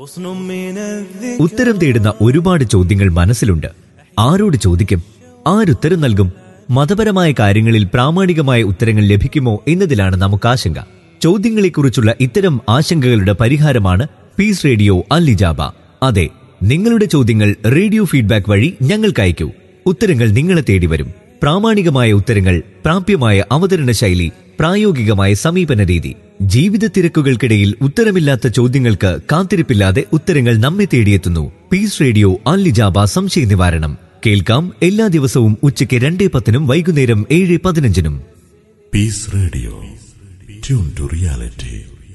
ഉത്തരം തേടുന്ന ഒരുപാട് ചോദ്യങ്ങൾ മനസ്സിലുണ്ട് ആരോട് ചോദിക്കും ആരുത്തരം നൽകും മതപരമായ കാര്യങ്ങളിൽ പ്രാമാണികമായ ഉത്തരങ്ങൾ ലഭിക്കുമോ എന്നതിലാണ് നമുക്ക് ആശങ്ക ചോദ്യങ്ങളെക്കുറിച്ചുള്ള ഇത്തരം ആശങ്കകളുടെ പരിഹാരമാണ് പീസ് റേഡിയോ അല്ലിജാബ അതെ നിങ്ങളുടെ ചോദ്യങ്ങൾ റേഡിയോ ഫീഡ്ബാക്ക് വഴി ഞങ്ങൾക്ക് അയക്കൂ ഉത്തരങ്ങൾ നിങ്ങളെ തേടി വരും പ്രാമാണികമായ ഉത്തരങ്ങൾ പ്രാപ്യമായ അവതരണ ശൈലി പ്രായോഗികമായ സമീപന രീതി ജീവിത തിരക്കുകൾക്കിടയിൽ ഉത്തരമില്ലാത്ത ചോദ്യങ്ങൾക്ക് കാത്തിരിപ്പില്ലാതെ ഉത്തരങ്ങൾ നമ്മെ തേടിയെത്തുന്നു പീസ് റേഡിയോ അല്ലിജാബ സംശയ നിവാരണം കേൾക്കാം എല്ലാ ദിവസവും ഉച്ചയ്ക്ക് രണ്ടേ പത്തിനും വൈകുന്നേരം ഏഴ് പതിനഞ്ചിനും peace radio tune to reality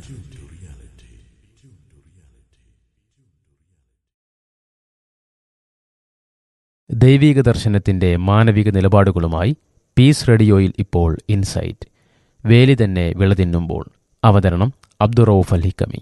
ദൈവിക ദർശനത്തിന്റെ മാനവിക നിലപാടുകളുമായി പീസ് റേഡിയോയിൽ ഇപ്പോൾ ഇൻസൈറ്റ് വേലി തന്നെ വിളതിന്നുമ്പോൾ അവതരണം അബ്ദുറൌഫ് അലിക്കമി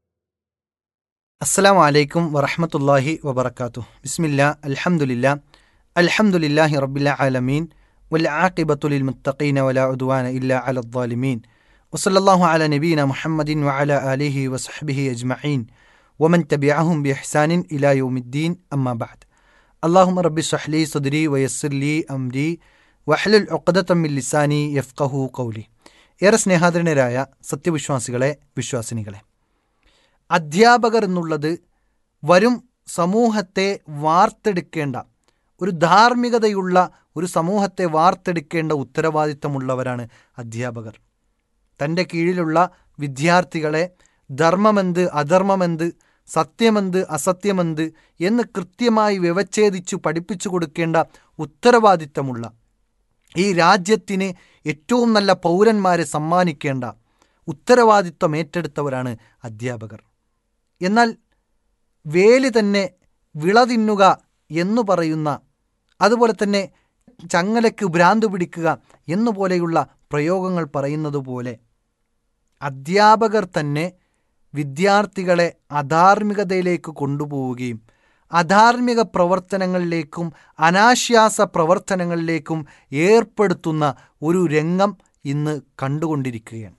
അസ്സലാമു അലൈക്കും വറഹമത്തല്ലാഹി വബർക്കാത്തു ബിസ്മില്ല അൽഹംദുലില്ല അൽഹംദുലില്ലാഹി റബ്ബിൽ ആലമീൻ വൽ ആഖിബത്തുലിൽ മുത്തഖീന വലാ ഉദ്വാന ഇല്ല അലദ്ദാലിമീൻ വസല്ലല്ലാഹു അല നബീന മുഹമ്മദിൻ വഅല ആലിഹി വസഹ്ബിഹി അജ്മഈൻ വമൻ തബിഅഹും ബിഇഹ്സാനിൻ ഇലാ യൗമിദ്ദീൻ അമ്മാ ബഅദ് അല്ലാഹുമ്മ റബ്ബി ഷ്റഹ് ലി സദ്രി വയസ്സിർ ലി അംരി വഹ്ലുൽ ഉഖ്ദതം മിൻ ലിസാനി യഫ്ഖഹു ഖൗലി ഏറെ സ്നേഹാദരനരായ സത്യവിശ്വാസികളെ വിശ്വാസിനികളെ അധ്യാപകർ എന്നുള്ളത് വരും സമൂഹത്തെ വാർത്തെടുക്കേണ്ട ഒരു ധാർമ്മികതയുള്ള ഒരു സമൂഹത്തെ വാർത്തെടുക്കേണ്ട ഉത്തരവാദിത്തമുള്ളവരാണ് അധ്യാപകർ തൻ്റെ കീഴിലുള്ള വിദ്യാർത്ഥികളെ ധർമ്മമെന്ത് അധർമ്മമെന്ത് സത്യമെന്ത് അസത്യമെന്ത് എന്ന് കൃത്യമായി വ്യവച്ഛേദിച്ചു പഠിപ്പിച്ചു കൊടുക്കേണ്ട ഉത്തരവാദിത്തമുള്ള ഈ രാജ്യത്തിന് ഏറ്റവും നല്ല പൗരന്മാരെ സമ്മാനിക്കേണ്ട ഉത്തരവാദിത്വം ഏറ്റെടുത്തവരാണ് അധ്യാപകർ എന്നാൽ വേലി തന്നെ വിള തിന്നുക എന്നു പറയുന്ന അതുപോലെ തന്നെ ചങ്ങലയ്ക്ക് ഭ്രാന്ത് പിടിക്കുക എന്നുപോലെയുള്ള പ്രയോഗങ്ങൾ പറയുന്നത് പോലെ അധ്യാപകർ തന്നെ വിദ്യാർത്ഥികളെ അധാർമികതയിലേക്ക് കൊണ്ടുപോവുകയും അധാർമിക പ്രവർത്തനങ്ങളിലേക്കും അനാശ്വാസ പ്രവർത്തനങ്ങളിലേക്കും ഏർപ്പെടുത്തുന്ന ഒരു രംഗം ഇന്ന് കണ്ടുകൊണ്ടിരിക്കുകയാണ്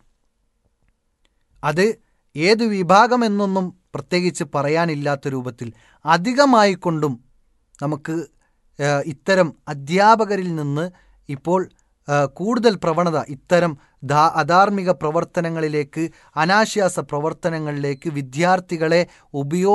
അത് ഏത് വിഭാഗമെന്നൊന്നും പ്രത്യേകിച്ച് പറയാനില്ലാത്ത രൂപത്തിൽ അധികമായിക്കൊണ്ടും നമുക്ക് ഏഹ്, ഇത്തരം അധ്യാപകരിൽ നിന്ന് ഇപ്പോൾ ഏഹ്, കൂടുതൽ പ്രവണത ഇത്തരം ധാ അധാർമിക പ്രവർത്തനങ്ങളിലേക്ക് അനാശ്വാസ പ്രവർത്തനങ്ങളിലേക്ക് വിദ്യാർത്ഥികളെ ഉപയോ